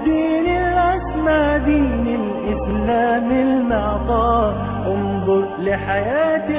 الدين الأسمى دين الإسلام المعطاء انظر لحياة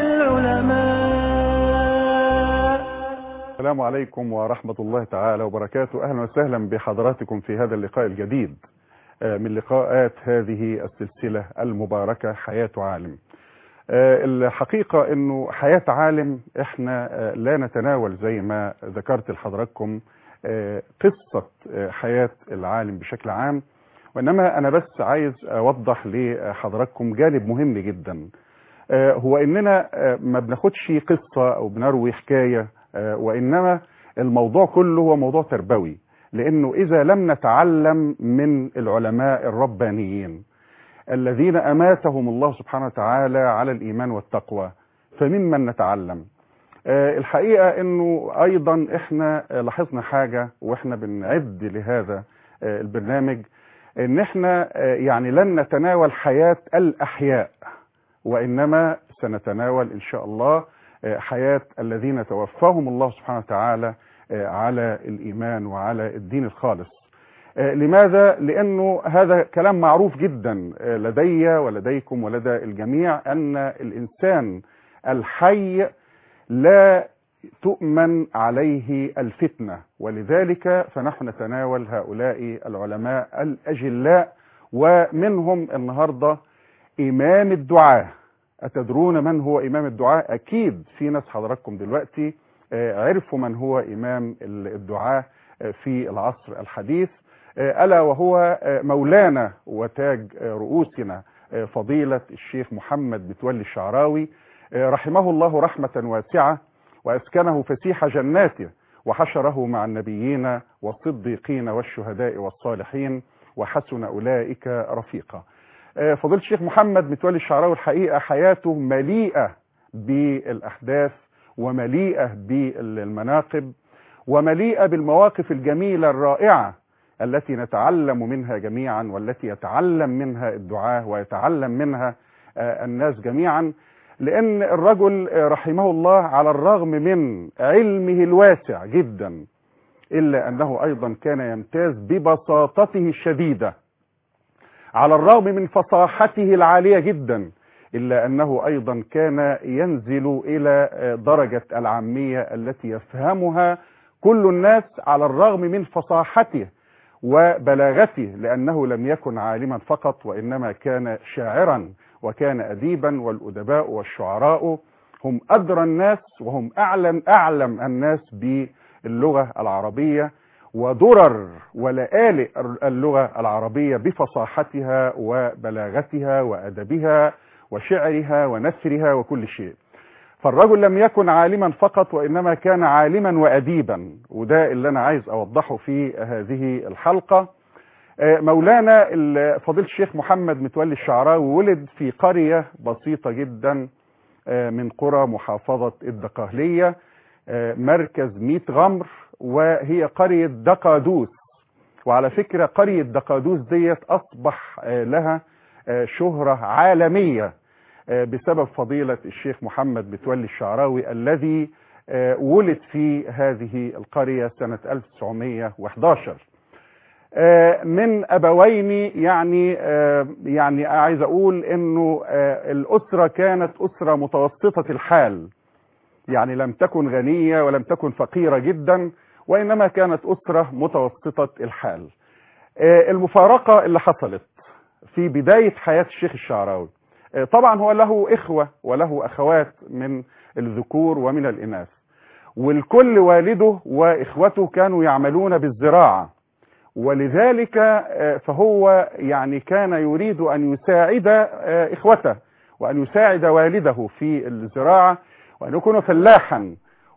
العلماء السلام عليكم ورحمة الله تعالى وبركاته أهلا وسهلا بحضراتكم في هذا اللقاء الجديد آه، من لقاءات هذه السلسلة المباركة حياة عالم آه، الحقيقة أنه حياة عالم إحنا آه، لا نتناول زي ما ذكرت لحضراتكم آه، قصة آه، حياة العالم بشكل عام وإنما أنا بس عايز أوضح لحضراتكم جانب مهم جدا آه، هو إننا آه، ما بناخدش قصة أو بنروي حكاية آه، وإنما الموضوع كله هو موضوع تربوي لأنه إذا لم نتعلم من العلماء الربانيين الذين أماتهم الله سبحانه وتعالى على الإيمان والتقوى فممن نتعلم آه، الحقيقة أنه أيضا إحنا آه، لاحظنا حاجة وإحنا بنعد لهذا آه، البرنامج أن إحنا آه، يعني لن نتناول حياة الأحياء وإنما سنتناول إن شاء الله آه، حياة الذين توفاهم الله سبحانه وتعالى آه، على الإيمان وعلى الدين الخالص آه، لماذا؟ لأنه هذا كلام معروف جدا آه، لدي ولديكم ولدى الجميع أن الإنسان الحي لا تؤمن عليه الفتنة ولذلك فنحن نتناول هؤلاء العلماء الأجلاء ومنهم النهاردة إمام الدعاء أتدرون من هو إمام الدعاء أكيد في ناس حضراتكم دلوقتي آه، عرفوا من هو إمام الدعاء آه، في العصر الحديث آه، ألا وهو آه، مولانا وتاج آه، رؤوسنا آه، فضيلة الشيخ محمد متولي الشعراوي آه، رحمه الله رحمة واسعة وأسكنه فسيح جناته وحشره مع النبيين والصديقين والشهداء والصالحين وحسن أولئك رفيقا آه، فضيلة الشيخ محمد متولي الشعراوي الحقيقة حياته مليئة بالأحداث ومليئة بالمناقب ومليئة بالمواقف الجميلة الرائعة التي نتعلم منها جميعا والتي يتعلم منها الدعاة ويتعلم منها آه، الناس جميعا لأن الرجل آه، رحمه الله على الرغم من علمه الواسع جدا إلا أنه أيضا كان يمتاز ببساطته الشديدة على الرغم من فصاحته العالية جدا إلا أنه أيضا كان ينزل إلى آه، درجة العامية التي يفهمها كل الناس على الرغم من فصاحته وبلاغته لأنه لم يكن عالما فقط وإنما كان شاعرا وكان أديبا والأدباء والشعراء هم أدرى الناس وهم أعلم أعلم الناس باللغة العربية ودرر ولآلئ اللغة العربية بفصاحتها وبلاغتها وأدبها وشعرها ونثرها وكل شيء فالرجل لم يكن عالما فقط وإنما كان عالما وأديبا وده اللي أنا عايز أوضحه في هذه الحلقة آه، مولانا ال- فضيلة الشيخ محمد متولي الشعراوي ولد في قرية بسيطة جدا آه، من قرى محافظة الدقهلية آه، مركز ميت غمر وهي قرية دقادوس وعلى فكرة قرية دقادوس ديت أصبح آه، لها آه، شهرة عالمية آه، بسبب فضيلة الشيخ محمد متولي الشعراوي الذي آه، ولد في هذه القرية سنة 1911 آه، من أبوين يعني آه، يعني عايز أقول إنه آه، الأسرة كانت أسرة متوسطة الحال يعني لم تكن غنية ولم تكن فقيرة جدا وإنما كانت أسرة متوسطة الحال آه، المفارقة اللي حصلت في بداية حياة الشيخ الشعراوي آه، طبعا هو له إخوة وله أخوات من الذكور ومن الإناث والكل والده وإخوته كانوا يعملون بالزراعة ولذلك آه، فهو يعني كان يريد أن يساعد آه، إخوته وأن يساعد والده في الزراعة وأن يكون فلاحا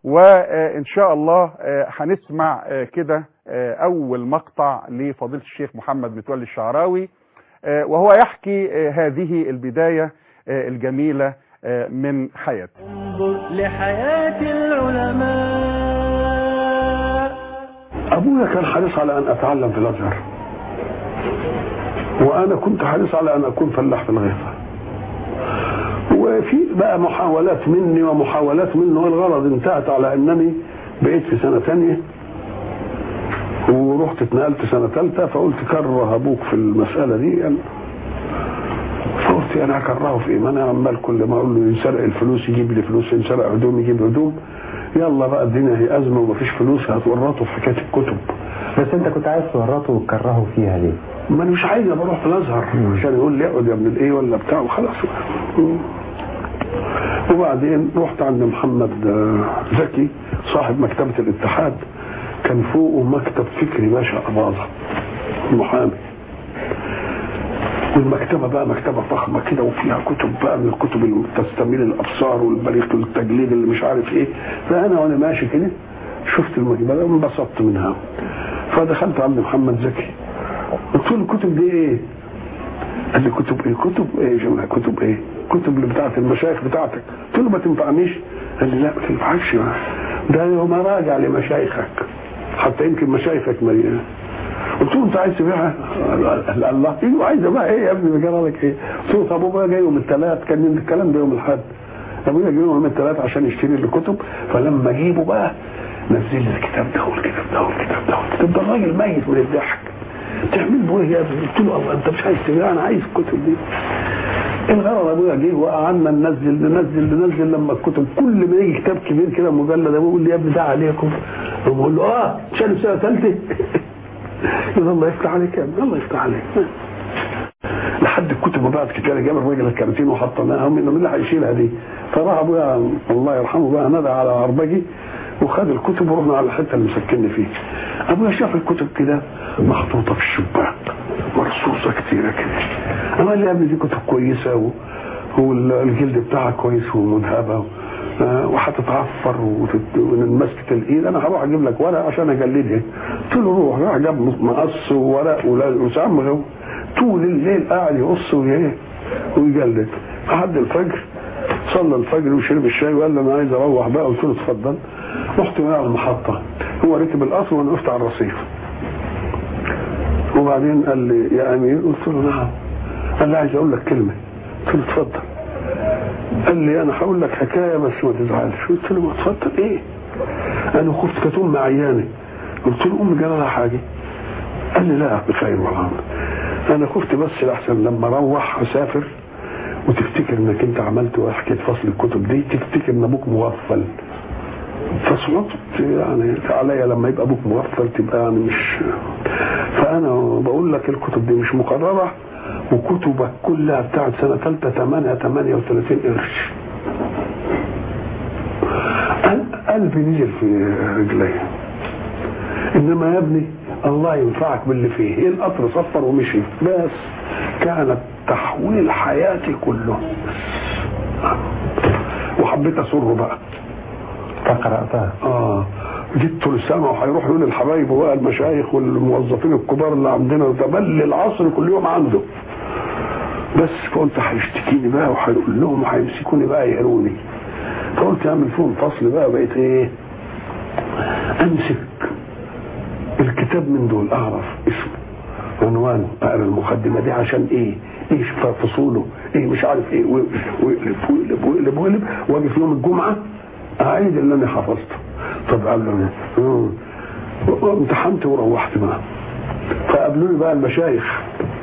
وإن شاء الله آه، هنسمع آه، كده آه، أول مقطع لفضيلة الشيخ محمد متولي الشعراوي آه، وهو يحكي آه، هذه البداية آه، الجميلة آه، من حياته انظر لحياة العلماء أبويا كان حريص على أن أتعلم في الأزهر وأنا كنت حريص على أن أكون فلاح في الغيطة وفي بقى محاولات مني ومحاولات منه والغرض انتهت على أنني بقيت في سنة ثانية ورحت اتنقلت سنه ثالثه فقلت كره ابوك في المساله دي يعني فقلت انا هكرهه في ايه؟ ما انا عمال كل ما اقول له يسرق الفلوس يجيب لي فلوس يسرق هدوم يجيب لي هدوم يلا بقى الدنيا هي ازمه ومفيش فلوس هتورطه في حكايه الكتب بس انت كنت عايز تورطه وتكرهه فيها ليه؟ ما انا مش عايز ابقى اروح في الازهر عشان يقول لي اقعد يا ابن الايه ولا بتاع وخلاص وبعدين رحت عند محمد آه، زكي صاحب مكتبه الاتحاد كان فوقه مكتب فكري باشا اباظه محامي والمكتبه بقى مكتبه فخمه كده وفيها كتب بقى من الكتب اللي تستميل الابصار والبليغ التجليد اللي مش عارف ايه فانا وانا ماشي كده شفت المكتبه وانبسطت منها فدخلت عند محمد زكي قلت له الكتب دي ايه؟ قال لي كتب ايه؟ كتب ايه يا جماعه؟ كتب ايه؟ كتب اللي بتاعت المشايخ بتاعتك قلت له ما تنفعنيش قال لي لا ما تنفعكش ده يوم راجع لمشايخك حتى يمكن مشايخك مليانه قلت له انت عايز تبيعها؟ قال الله ايوه عايز ابيعها ايه يا ابني بجرى لك ايه؟ قلت له طب ابويا جاي يوم الثلاث كان الكلام ده يوم الاحد ابويا جاي يوم الثلاث عشان يشتري لي كتب فلما اجيبه بقى نزل لي الكتاب ده والكتاب ده والكتاب ده والكتاب ده الراجل ميت من الضحك تعمل بويه يا ابني قلت له الله انت مش عايز تبيع انا عايز الكتب دي الغرض ابويا جه وقعدنا ننزل ننزل ننزل لما الكتب كل ما يجي كتاب كبير كده مجلد ابويا يقول لي يا ابني ده عليكم بقول له اه شال سنه ثالثه يقول الله يفتح عليك يا ابني الله يفتح عليك لحد الكتب وبعد كتير جاب الراجل الكراتين وحطيناها من اللي هيشيلها دي فراح ابويا الله يرحمه بقى نادى على عربجي وخد الكتب ورحنا على الحته اللي مسكني فيه ابويا شاف الكتب كده محطوطه في الشباك مرصوصه كتيره كده قال لي يا ابني دي كتب كويسه و... والجلد بتاعها كويس ومذهبه آه، وهتتعفر وتت- ومن مسكه الايد انا هروح اجيب لك ورق عشان اجلدها قلت له روح راح جاب مقص وورق ولا- وسمغ طول الليل قاعد يقص وإيه ويجلد لحد الفجر صلى الفجر وشرب الشاي وقال لي انا عايز اروح بقى قلت له اتفضل رحت معاه على المحطه هو ركب القطر وانا وقفت على الرصيف وبعدين قال لي يا امير قلت له نعم قال لي عايز اقول لك كلمه قلت له اتفضل قال لي انا هقول لك حكايه بس ما تزعلش قلت له اتفضل ايه انا خفت كانت امي عيانه قلت له امي جرى لها حاجه قال لي لا بخير والله انا خفت بس لحسن لما اروح اسافر وتفتكر انك انت عملت حكايه فصل الكتب دي تفتكر ان ابوك مغفل فصلت يعني عليا لما يبقى ابوك مغفل تبقى يعني مش فانا بقول لك الكتب دي مش مقرره وكتبك كلها بتاعت سنه ثالثه 8 38 قرش قل- قلبي نزل في رجلي انما يا ابني الله ينفعك باللي فيه ايه القطر صفر ومشي بس كانت تحويل حياتي كله وحبيت اسره بقى فقرأتها اه جيت طول السنه وهيروح يقول للحبايب بقى المشايخ والموظفين الكبار اللي عندنا ده بل العصر كل يوم عنده بس فقلت هيشتكيني بقى وهيقول لهم وهيمسكوني بقى يقروني فقلت اعمل فيهم فصل بقى بقيت ايه امسك الكتاب من دول اعرف اسمه عنوانه اقرا المقدمه دي عشان ايه ايش فصوله ايه مش عارف ايه ويقلب ويقلب ويقلب ويقلب واجي في يوم الجمعه اعيد اللي انا حفظته طب قبل امتحنت وروحت بقى فقابلوني بقى المشايخ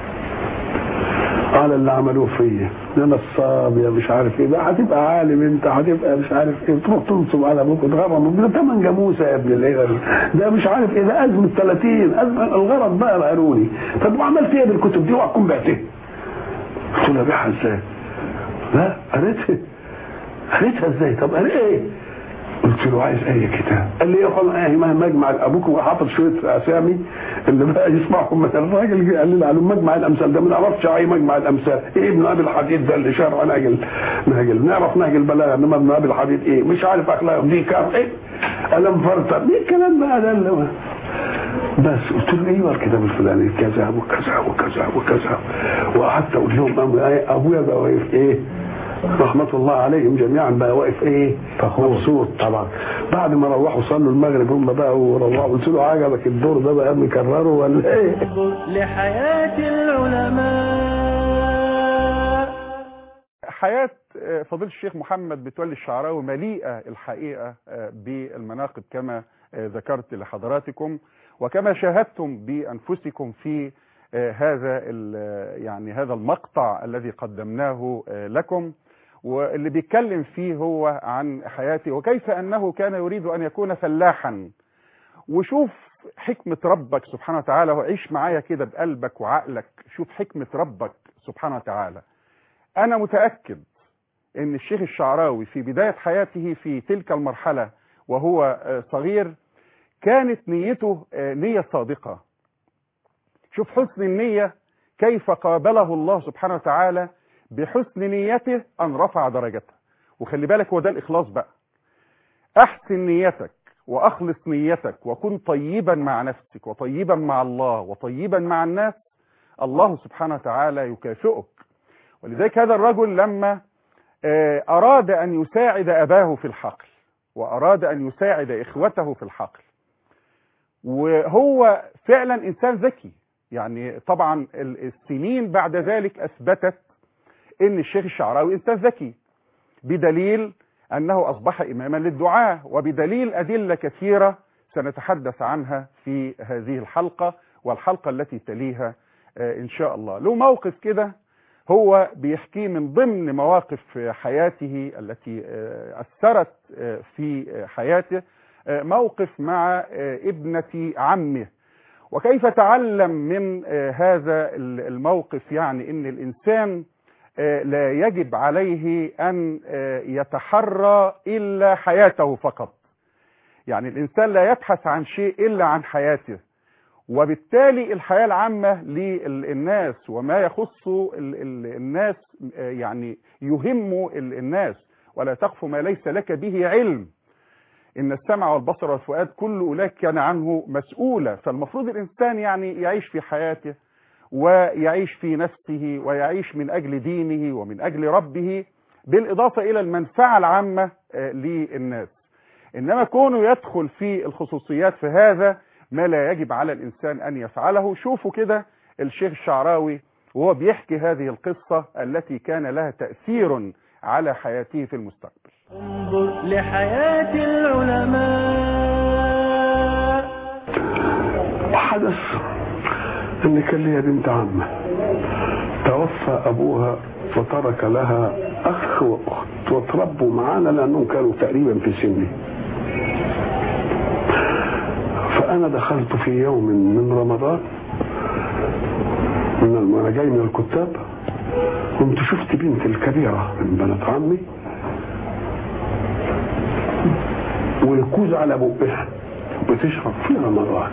على اللي عملوه فيا انا الصابيه مش عارف ايه بقى هتبقى عالم انت هتبقى مش عارف ايه تروح تنصب على ابوك وتغرم ده تمن جاموسه يا ابن الايه ده مش عارف ايه ده ازمه 30 ازمه الغرض بقى قالوني طب وعملت ايه بالكتب دي اوعى تكون بعتها قلت له ابيعها ازاي؟ لا قريتها قريتها ازاي؟ طب قريت ايه؟ قلت له عايز اي كتاب قال لي يا اخوان ايه ما مجمع ابوك حاطط شويه اسامي اللي بقى يسمعهم من الراجل قال لي على مجمع الامثال ده ما نعرفش اي مجمع الامثال ايه ابن ابي الحديد ده اللي شرع نهج نهج نعرف نهج البلاغه انما ابن ابي الحديد ايه مش عارف اخلاق دي كام ايه الم فرطه ايه الكلام بقى ده اللي بس قلت له ايوه الكتاب الفلاني كذا وكذا وكذا وكذا وقعدت اقول لهم أم- ابويا بقى واقف ايه رحمة الله عليهم جميعا بقى واقف ايه فخور. مبسوط طبعا بعد ما روحوا صلوا المغرب هم بقى وروحوا قلت له عجبك الدور ده بقى مكرره ولا ايه انظر لحياة العلماء حياة آه، فضيلة الشيخ محمد بتولي الشعراوي مليئة الحقيقة آه، بالمناقب كما آه، ذكرت لحضراتكم وكما شاهدتم بأنفسكم في آه، هذا ال- يعني هذا المقطع الذي قدمناه آه، لكم واللي بيتكلم فيه هو عن حياته وكيف أنه كان يريد أن يكون فلاحا وشوف حكمة ربك سبحانه وتعالى وعيش معايا كده بقلبك وعقلك شوف حكمة ربك سبحانه وتعالى أنا متأكد أن الشيخ الشعراوي في بداية حياته في تلك المرحلة وهو آه، صغير كانت نيته آه، نية صادقة شوف حسن النية كيف قابله الله سبحانه وتعالى بحسن نيته أن رفع درجته وخلي بالك هو ده الإخلاص بقى أحسن نيتك وأخلص نيتك وكن طيبا مع نفسك وطيبا مع الله وطيبا مع الناس الله سبحانه وتعالى يكافئك ولذلك هذا الرجل لما آه، أراد أن يساعد أباه في الحقل وأراد أن يساعد إخوته في الحقل وهو فعلا إنسان ذكي يعني طبعا ال- السنين بعد ذلك أثبتت أن الشيخ الشعراوي إنسان ذكي بدليل أنه أصبح إماما للدعاة وبدليل أدلة كثيرة سنتحدث عنها في هذه الحلقة والحلقة التي تليها آه، إن شاء الله له موقف كده هو بيحكيه من ضمن مواقف حياته التي آه، أثرت آه، في آه، حياته آه، موقف مع آه، ابنة عمه وكيف تعلم من آه، هذا الموقف يعني ان الانسان آه، لا يجب عليه ان آه، يتحرى الا حياته فقط يعني الانسان لا يبحث عن شيء الا عن حياته وبالتالي الحياة العامة للناس وما يخص ال- ال- الناس آه، يعني يهم ال- الناس ولا تقف ما ليس لك به علم إن السمع والبصر والفؤاد كل أولئك كان عنه مسؤولا فالمفروض الإنسان يعني يعيش في حياته ويعيش في نفسه ويعيش من أجل دينه ومن أجل ربه بالإضافة إلى المنفعة العامة آه، للناس إنما كونه يدخل في الخصوصيات في هذا ما لا يجب على الإنسان أن يفعله شوفوا كده الشيخ الشعراوي وهو بيحكي هذه القصة التي كان لها تأثير على حياته في المستقبل انظر لحياة العلماء حدث ان كان ليا بنت عمه توفى ابوها وترك لها اخ واخت وتربوا معانا لانهم كانوا تقريبا في سني فانا دخلت في يوم من رمضان من الم- وانا جاي من الكتاب كنت شفت بنت الكبيره من بنات عمي والكوز على بقها بتشرب في رمضان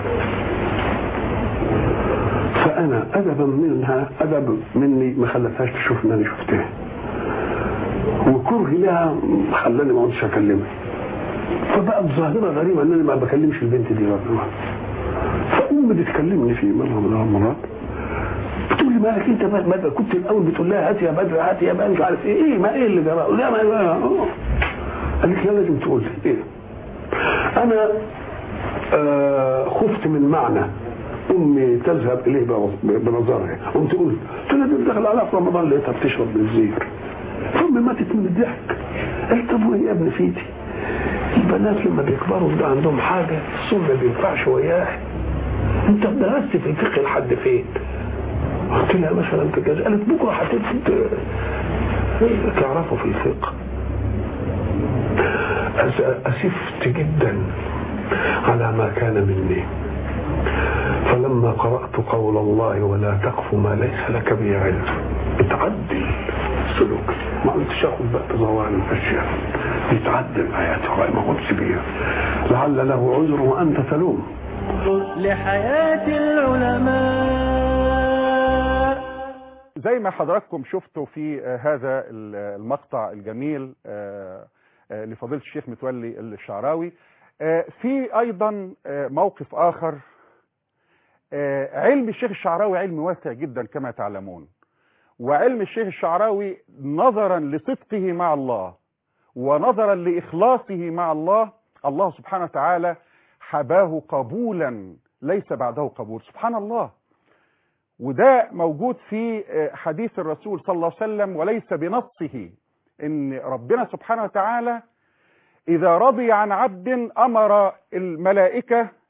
فانا ادبا منها ادب مني ما خلتهاش تشوف ان انا شفتها وكرهي لها خلاني ما اقعدش اكلمها فبقت ظاهره غريبه ان انا ما بكلمش البنت دي ربنا فامي بتكلمني في مره من المرات بتقول لي مالك انت ما ما- كنت الاول بتقول لها هات يا بدر هات يا بدر مش عارف ايه ايه ما ايه اللي جرى لا ما ما- قالت لي لازم تقول لي ايه انا آه خفت من معنى امي تذهب اليه ب- بنظرها قمت قلت قلت لها دي دخل عليها في رمضان لقيتها بتشرب بالزير فامي ماتت من الضحك قالت طب وايه يا ابن سيدي البنات لما بيكبروا بيبقى عندهم حاجه الصوم ما بينفعش وياها انت درست في الفقه لحد فين؟ قلت لها مثلا في كذا قالت بكره هتبقى تعرفوا في الفقه أس- أسفت جدا على ما كان مني فلما قرأت قول الله ولا تقف ما ليس لك به علم اتعدل سلوك ما قلتش اخد بقى بظواهر الاشياء يتعدل اياته ما قلتش بيها لعل له عذر وانت تلوم انظر لحياة العلماء زي ما حضراتكم شفتوا في آه، هذا ال- المقطع الجميل آه، آه، لفضيلة الشيخ متولي الشعراوي آه، في أيضا آه، موقف آخر آه، علم الشيخ الشعراوي علم واسع جدا كما تعلمون وعلم الشيخ الشعراوي نظرا لصدقه مع الله ونظرا لإخلاصه مع الله الله سبحانه وتعالى حباه قبولا ليس بعده قبول سبحان الله وده موجود في آه، حديث الرسول صلى الله عليه وسلم وليس بنصه ان ربنا سبحانه وتعالى اذا رضي عن عبد امر الملائكه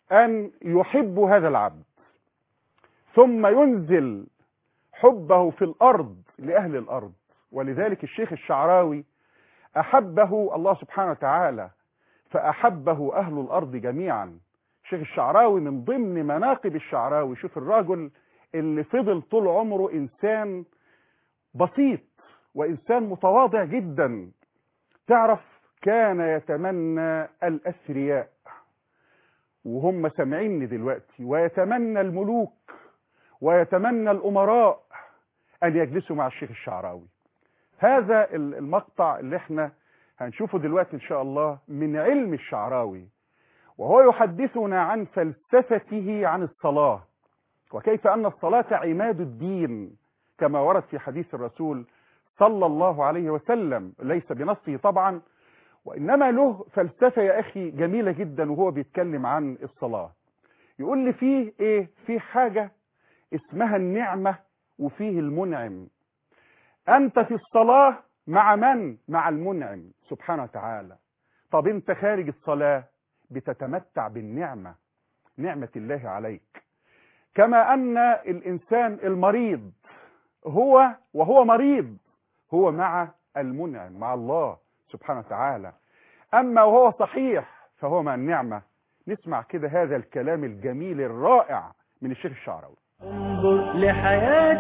أن يحبوا هذا العبد ثم ينزل حبه في الأرض لأهل الأرض ولذلك الشيخ الشعراوي أحبه الله سبحانه وتعالى فأحبه أهل الأرض جميعا الشيخ الشعراوي من ضمن مناقب الشعراوي شوف الراجل اللي فضل طول عمره إنسان بسيط وإنسان متواضع جدا تعرف كان يتمنى الأثرياء وهم سامعيني دلوقتي ويتمنى الملوك ويتمنى الأمراء أن يجلسوا مع الشيخ الشعراوي هذا المقطع اللي احنا هنشوفه دلوقتي إن شاء الله من علم الشعراوي وهو يحدثنا عن فلسفته عن الصلاة وكيف أن الصلاة عماد الدين كما ورد في حديث الرسول صلى الله عليه وسلم ليس بنصه طبعا وإنما له فلسفة يا أخي جميلة جدا وهو بيتكلم عن الصلاة يقول لي فيه إيه في حاجة اسمها النعمة وفيه المنعم أنت في الصلاة مع من؟ مع المنعم سبحانه وتعالى طب أنت خارج الصلاة بتتمتع بالنعمة نعمة الله عليك كما أن الإنسان المريض هو وهو مريض هو مع المنعم مع الله سبحانه وتعالى أما وهو صحيح فهو مع النعمة نسمع كده هذا الكلام الجميل الرائع من الشيخ الشعراوي انظر لحياة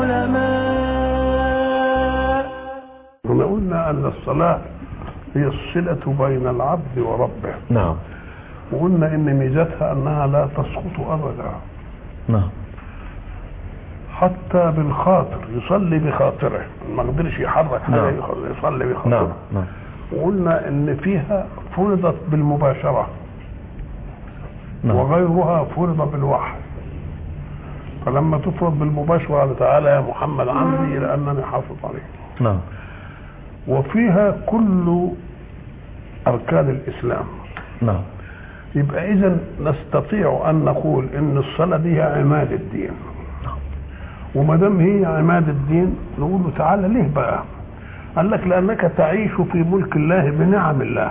العلماء احنا قلنا ان الصلاه هي الصله بين العبد وربه نعم وقلنا ان ميزتها انها لا تسقط ابدا نعم حتى بالخاطر يصلي بخاطره ما قدرش يحرك حاجه نعم. يصلي نعم بخاطره نعم وقلنا ان فيها فرضت بالمباشره نعم وغيرها فرض بالوحي فلما تفرض بالمباشره قال تعالى يا محمد عمدي الى انني حافظ عليك نعم وفيها كل اركان الاسلام نعم يبقى اذا نستطيع ان نقول ان الصلاه دي هي عماد الدين وما دام هي عماد الدين نقول له تعالى ليه بقى قال لك لانك تعيش في ملك الله بنعم الله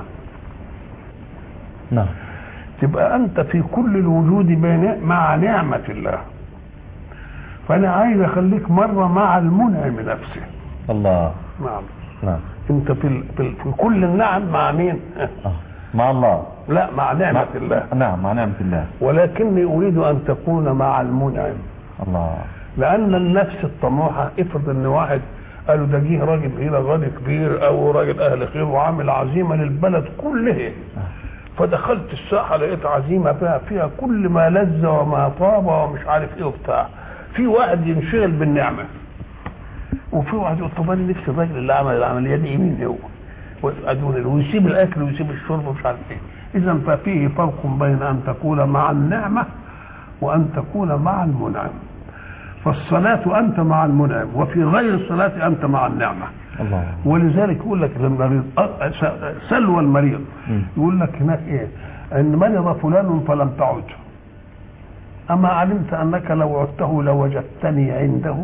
نعم تبقى انت في كل الوجود بين مع نعمه الله فانا عايز اخليك مره مع المنعم نفسه الله نعم نعم انت في ال... في, ال... في كل النعم مع مين آه. مع الله لا مع نعمه مع- الله نعم مع نعمة الله ولكني اريد ان تكون مع المنعم الله لان النفس الطموحه افرض ان واحد قالوا ده جه راجل هنا غني كبير او راجل اهل خير وعامل عزيمه للبلد كله فدخلت الساحه لقيت عزيمه فيها فيها كل ما لذ وما طاب ومش عارف ايه وبتاع في واحد ينشغل بالنعمه وفي واحد يقول طب انا نفسي الراجل اللي عمل العمليه دي مين هو ويقعدون ويسيب الاكل ويسيب الشرب ومش عارف ايه اذا ففيه فرق بين ان تكون مع النعمه وان تكون مع المنعم فالصلاة أنت مع المنعم وفي غير الصلاة أنت مع النعمة الله ولذلك يقول لك المريض أه، س- سلوى المريض مم. يقول لك هناك إيه إن مرض فلان فلم تعد أما علمت أنك لو عدته لوجدتني عنده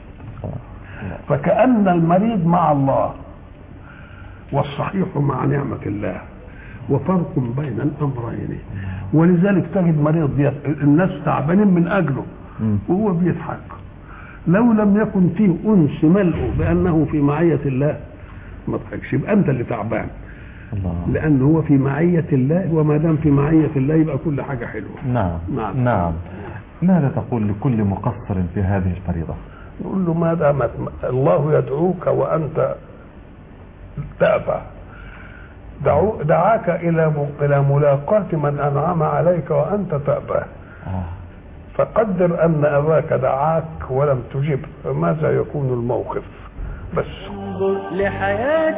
فكأن المريض مع الله والصحيح مع نعمة الله وفرق بين الأمرين ولذلك تجد مريض يت- الناس تعبانين من أجله مم. وهو بيضحك لو لم يكن فيه أنس ملء بأنه في معية الله ما تضحكش يبقى أنت اللي تعبان الله لأن هو في معية الله وما دام في معية الله يبقى كل حاجة حلوة نعم نعم. نعم ماذا تقول لكل مقصر في هذه الفريضة نقول له ما دامت الله يدعوك وأنت تأبى دعو دعاك إلى م- إلى ملاقاة من أنعم عليك وأنت تأبى آه. فقدر أن أباك دعاك ولم تجب فماذا يكون الموقف بس انظر لحياة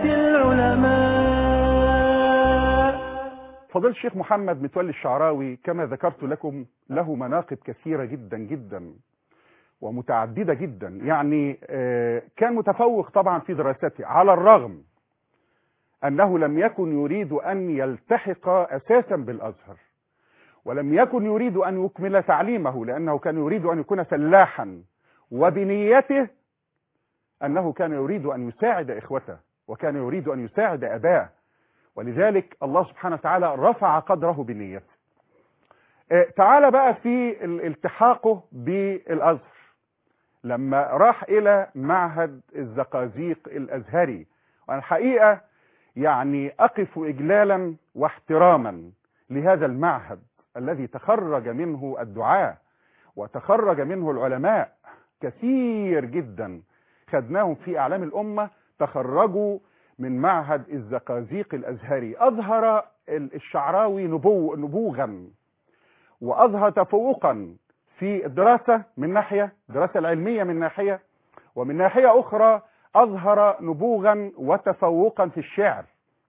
العلماء فضيلة الشيخ محمد متولي الشعراوي كما ذكرت لكم له مناقب كثيرة جدا جدا ومتعددة جدا يعني آه، كان متفوق طبعا في دراسته على الرغم أنه لم يكن يريد أن يلتحق أساسا بالأزهر ولم يكن يريد أن يكمل تعليمه لأنه كان يريد أن يكون فلاحا وبنيته أنه كان يريد أن يساعد إخوته وكان يريد أن يساعد أباه ولذلك الله سبحانه وتعالى رفع قدره بنيته آه، تعال بقى في ال- التحاقه بالازهر لما راح الى معهد الزقازيق الازهري وانا الحقيقه يعني اقف اجلالا واحتراما لهذا المعهد الذي تخرج منه الدعاه وتخرج منه العلماء كثير جدا خدناهم في اعلام الامه تخرجوا من معهد الزقازيق الازهري اظهر ال- الشعراوي نبو نبوغا واظهر تفوقا في الدراسه من ناحيه الدراسه العلميه من ناحيه ومن ناحيه اخرى اظهر نبوغا وتفوقا في الشعر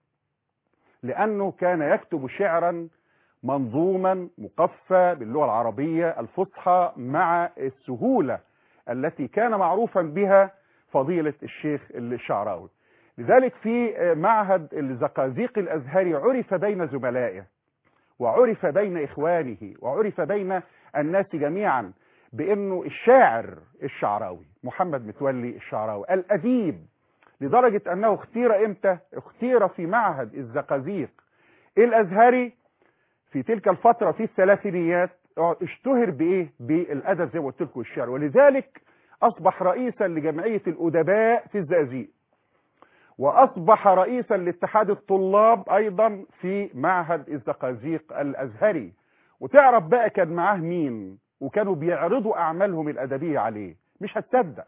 لانه كان يكتب شعرا منظوما مقفى باللغه العربيه الفصحى مع السهوله التي كان معروفا بها فضيله الشيخ الشعراوي لذلك في معهد الزقازيق الازهري عرف بين زملائه وعرف بين اخوانه وعرف بين الناس جميعا بانه الشاعر الشعراوي محمد متولي الشعراوي الاديب لدرجه انه اختير امتى اختير في معهد الزقازيق الازهري في تلك الفتره في الثلاثينيات اشتهر بايه بالادب زي ما قلت لكم الشعر ولذلك اصبح رئيسا لجمعيه الادباء في الزقازيق واصبح رئيسا لاتحاد الطلاب ايضا في معهد الزقازيق الازهري وتعرف بقى كان معاه مين وكانوا بيعرضوا اعمالهم الادبيه عليه مش هتصدق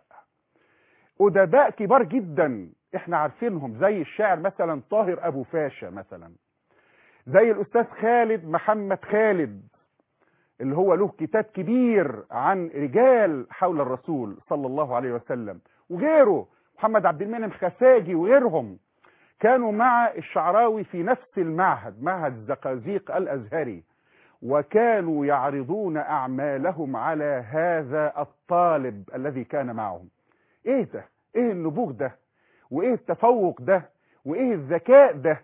ادباء كبار جدا احنا عارفينهم زي الشاعر مثلا طاهر ابو فاشا مثلا زي الاستاذ خالد محمد خالد اللي هو له كتاب كبير عن رجال حول الرسول صلى الله عليه وسلم وغيره محمد عبد المنعم خفاجي وغيرهم كانوا مع الشعراوي في نفس المعهد معهد الزقازيق الازهري وكانوا يعرضون اعمالهم على هذا الطالب الذي كان معهم ايه ده ايه النبوغ ده وايه التفوق ده وايه الذكاء ده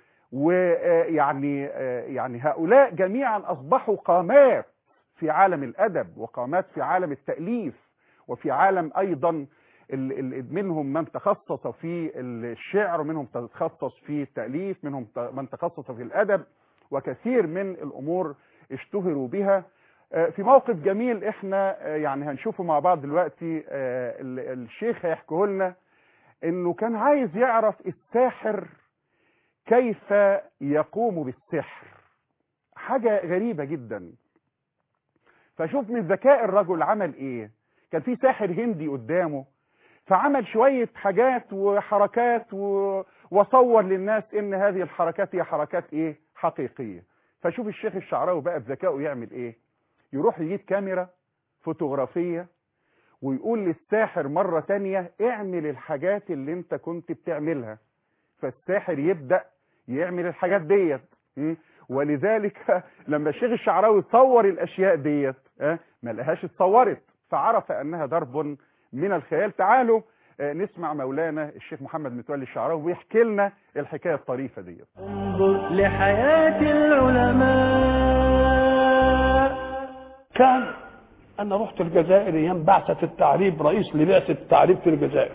ويعني يعني هؤلاء جميعا اصبحوا قامات في عالم الادب وقامات في عالم التاليف وفي عالم ايضا ال- ال- منهم من تخصص في الشعر ومنهم تخصص في التاليف منهم ت- من تخصص في الادب وكثير من الامور اشتهروا بها آه، في موقف جميل احنا آه، يعني هنشوفه مع بعض دلوقتي آه، ال- الشيخ هيحكيه لنا انه كان عايز يعرف الساحر كيف يقوم بالسحر حاجة غريبة جدا فشوف من ذكاء الرجل عمل ايه كان في ساحر هندي قدامه فعمل شوية حاجات وحركات و... وصور للناس ان هذه الحركات هي حركات ايه حقيقية فشوف الشيخ الشعراوي بقى بذكائه يعمل ايه يروح يجيب كاميرا فوتوغرافية ويقول للساحر مرة تانية اعمل الحاجات اللي انت كنت بتعملها فالساحر يبدأ يعمل الحاجات ديت م? ولذلك لما الشيخ الشعراوي صور الاشياء ديت اه، ما لقاهاش اتصورت فعرف انها ضرب من الخيال تعالوا اه، نسمع مولانا الشيخ محمد متولي الشعراوي ويحكي لنا الحكايه الطريفه ديت انظر لحياة العلماء كان انا رحت الجزائر ايام بعثه التعريب رئيس لبعثه التعريب في الجزائر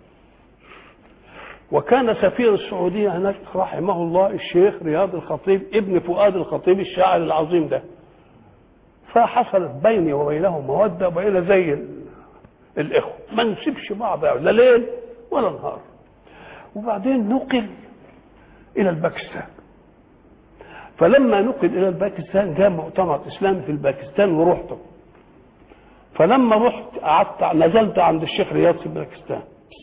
وكان سفير السعوديه هناك رحمه الله الشيخ رياض الخطيب ابن فؤاد الخطيب الشاعر العظيم ده فحصلت بيني وبينه موده وبقينا زي ال- الاخوه ما نسيبش بعض لا ليل ولا نهار وبعدين نقل الى الباكستان فلما نقل الى الباكستان جاء مؤتمر اسلامي في الباكستان ورحته فلما رحت قعدت نزلت عند الشيخ رياض في باكستان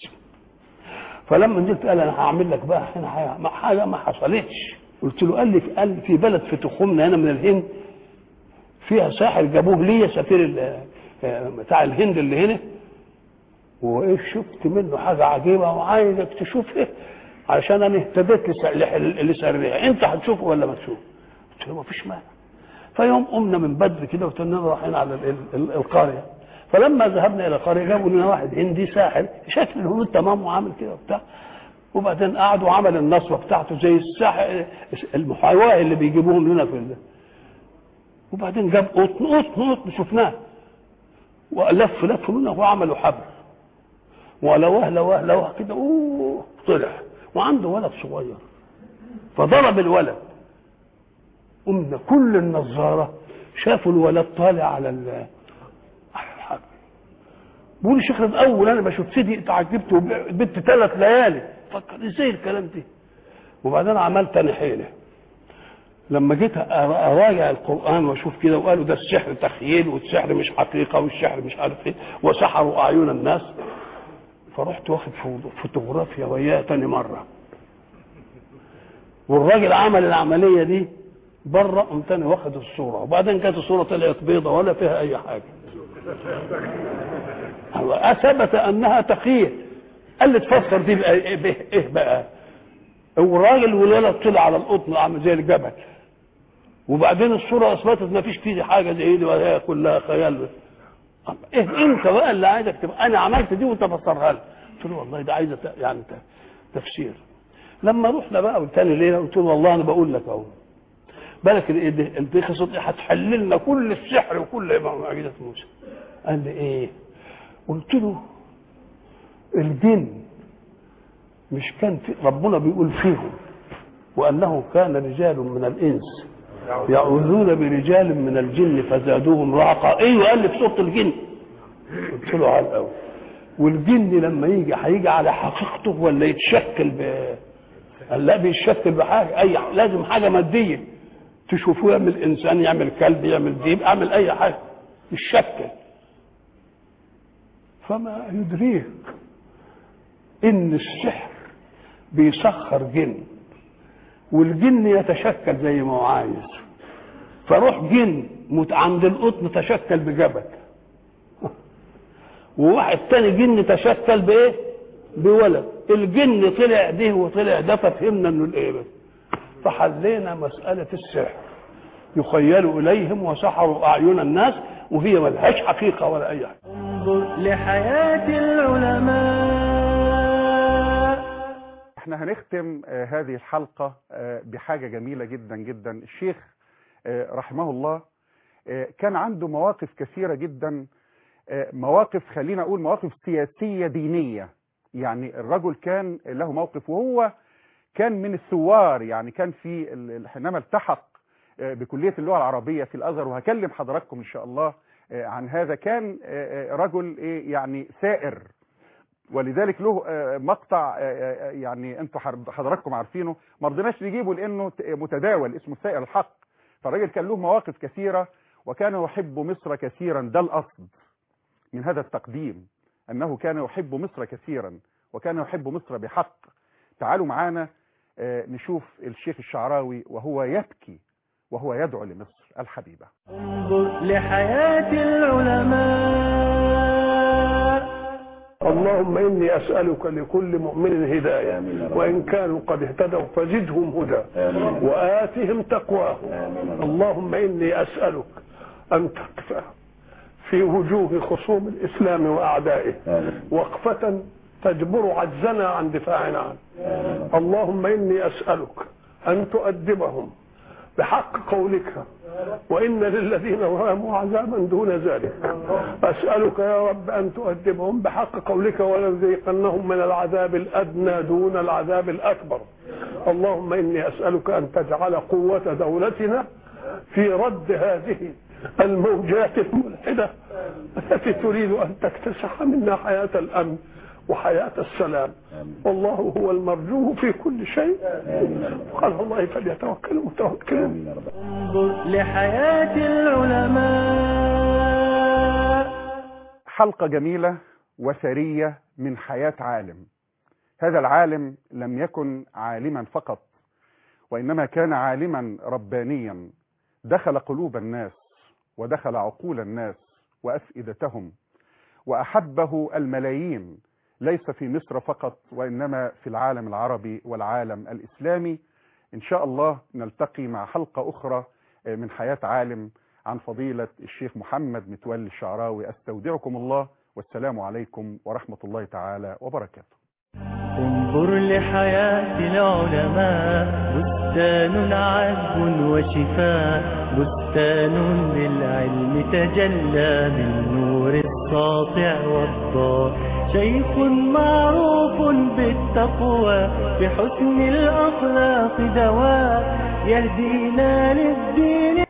فلما نزلت قال انا هعمل لك بقى هنا حاجه ما- حاجه ما حصلتش قلت له قال لي قال لي في بلد في تخمنا هنا من الهند فيها ساحر جابوه ليا سفير ال- آه، بتاع الهند اللي هنا وايه شفت منه حاجه عجيبه وعايزك تشوف ايه علشان انا اهتديت لس- لح- لسرها انت هتشوفه ولا ما تشوفه قلت له ما فيش مانع فيوم قمنا من بدري كده وتننا رايحين على ال- ال- ال- القريه فلما ذهبنا الى القريه جابوا لنا واحد هندي ساحر شكل الهنود تمام وعامل كده وبتاع وبعدين قعد وعمل النصبه بتاعته زي الساحر المحاواه اللي بيجيبوهم لنا في ال... وبعدين جاب قطن قطن قطن شفناه ولف لف منه وعملوا حبل ولوه لوه لوه كده اوه طلع وعنده ولد صغير فضرب الولد قمنا كل النظاره شافوا الولد طالع على ال بقول الشيخ ده اول انا بشوف سيدي اتعجبت وبنت ثلاث ليالي فكر ازاي الكلام ده وبعدين عملت انا حيله لما جيت أ- اراجع القران واشوف كده وقالوا ده السحر تخيل والسحر مش حقيقه والسحر مش عارف ايه وسحروا اعين الناس فرحت واخد فوتو- فوتوغرافيا وياه تاني مره والراجل عمل العمليه دي بره قمت انا واخد الصوره وبعدين كانت الصوره طلعت بيضه ولا فيها اي حاجه هو اثبت انها تخيل قال لي تفسر دي بقى ايه بقى, إيه بقى؟ والراجل والولد طلع على القطن عامل زي الجبل وبعدين الصوره اثبتت ما فيش فيه حاجه زي دي وهي كلها خيال طب ايه انت بقى اللي عايزك تبقى انا عملت دي وانت فسرها لي قلت له والله ده عايزه ت- يعني ت- تفسير لما رحنا بقى تاني ليله قلت له والله انا بقول لك اهو بالك ال- ال- الدي خصوصي هتحل لنا كل السحر وكل معجزه موسى قال لي ايه قلت له الجن مش كان في ربنا بيقول فيهم وانه كان رجال من الانس يعوذون برجال من الجن فزادوهم رهقا ايوه قال لي في سوره الجن قلت له على الاول والجن لما يجي هيجي على حقيقته ولا يتشكل ب قال لا بيتشكل بحاجه اي لازم حاجه ماديه تشوفوه يعمل انسان يعمل كلب يعمل ديب يعمل اي حاجه يتشكل فما يدريك ان السحر بيسخر جن والجن يتشكل زي ما هو عايز فروح جن مت- عند القطن تشكل بجبل وواحد تاني جن تشكل بايه بولد الجن طلع ده وطلع ده ففهمنا انه الايه بس. فحلينا مسألة السحر يخيل إليهم وسحروا أعين الناس وهي ملهاش حقيقة ولا أي حاجة انظر لحياة العلماء احنا هنختم آه، هذه الحلقة آه، بحاجة جميلة جدا جدا الشيخ آه، رحمه الله آه، كان عنده مواقف كثيرة جدا آه، مواقف خلينا أقول مواقف سياسية دينية يعني الرجل كان له موقف وهو كان من الثوار يعني كان في ال- ال- حينما التحق آه، بكلية اللغة العربية في الأزهر وهكلم حضراتكم إن شاء الله آه، عن هذا كان آه، آه، رجل إيه يعني ثائر ولذلك له آه، مقطع آه، آه، يعني انتوا حر- حضراتكم عارفينه ما رضيناش نجيبه لانه ت- متداول اسمه السائر الحق فالراجل كان له مواقف كثيره وكان يحب مصر كثيرا ده الاصل من هذا التقديم انه كان يحب مصر كثيرا وكان يحب مصر بحق تعالوا معانا آه، نشوف الشيخ الشعراوي وهو يبكي وهو يدعو لمصر الحبيبه انظر لحياة العلماء اللهم إني أسألك لكل مؤمن هداية وإن كانوا قد اهتدوا فزدهم هدى وآتهم تقواهم اللهم إني أسألك أن تقفى في وجوه خصوم الإسلام وأعدائه وقفة تجبر عجزنا عن دفاعنا عنه اللهم إني أسألك أن تؤدبهم بحق قولك وإن للذين ظلموا عذابا دون ذلك أسألك يا رب أن تؤدبهم بحق قولك ولنذيقنهم من العذاب الأدنى دون العذاب الأكبر اللهم إني أسألك أن تجعل قوة دولتنا في رد هذه الموجات الملحدة التي تريد أن تكتسح منا حياة الأمن وحياة السلام والله هو المرجو في كل شيء وعلى الله فليتوكل المتوكلون انظر لحياة العلماء حلقة جميلة وثرية من حياة عالم هذا العالم لم يكن عالما فقط وإنما كان عالما ربانيا دخل قلوب الناس ودخل عقول الناس وأفئدتهم وأحبه الملايين ليس في مصر فقط وإنما في العالم العربي والعالم الإسلامي إن شاء الله نلتقي مع حلقة أخرى من حياة عالم عن فضيلة الشيخ محمد متولي الشعراوي أستودعكم الله والسلام عليكم ورحمة الله تعالى وبركاته انظر لحياة العلماء بستان عذب وشفاء بستان للعلم تجلى بالنور الساطع والضاء شيخ معروف بالتقوى بحسن الأخلاق دواء يهدينا للدين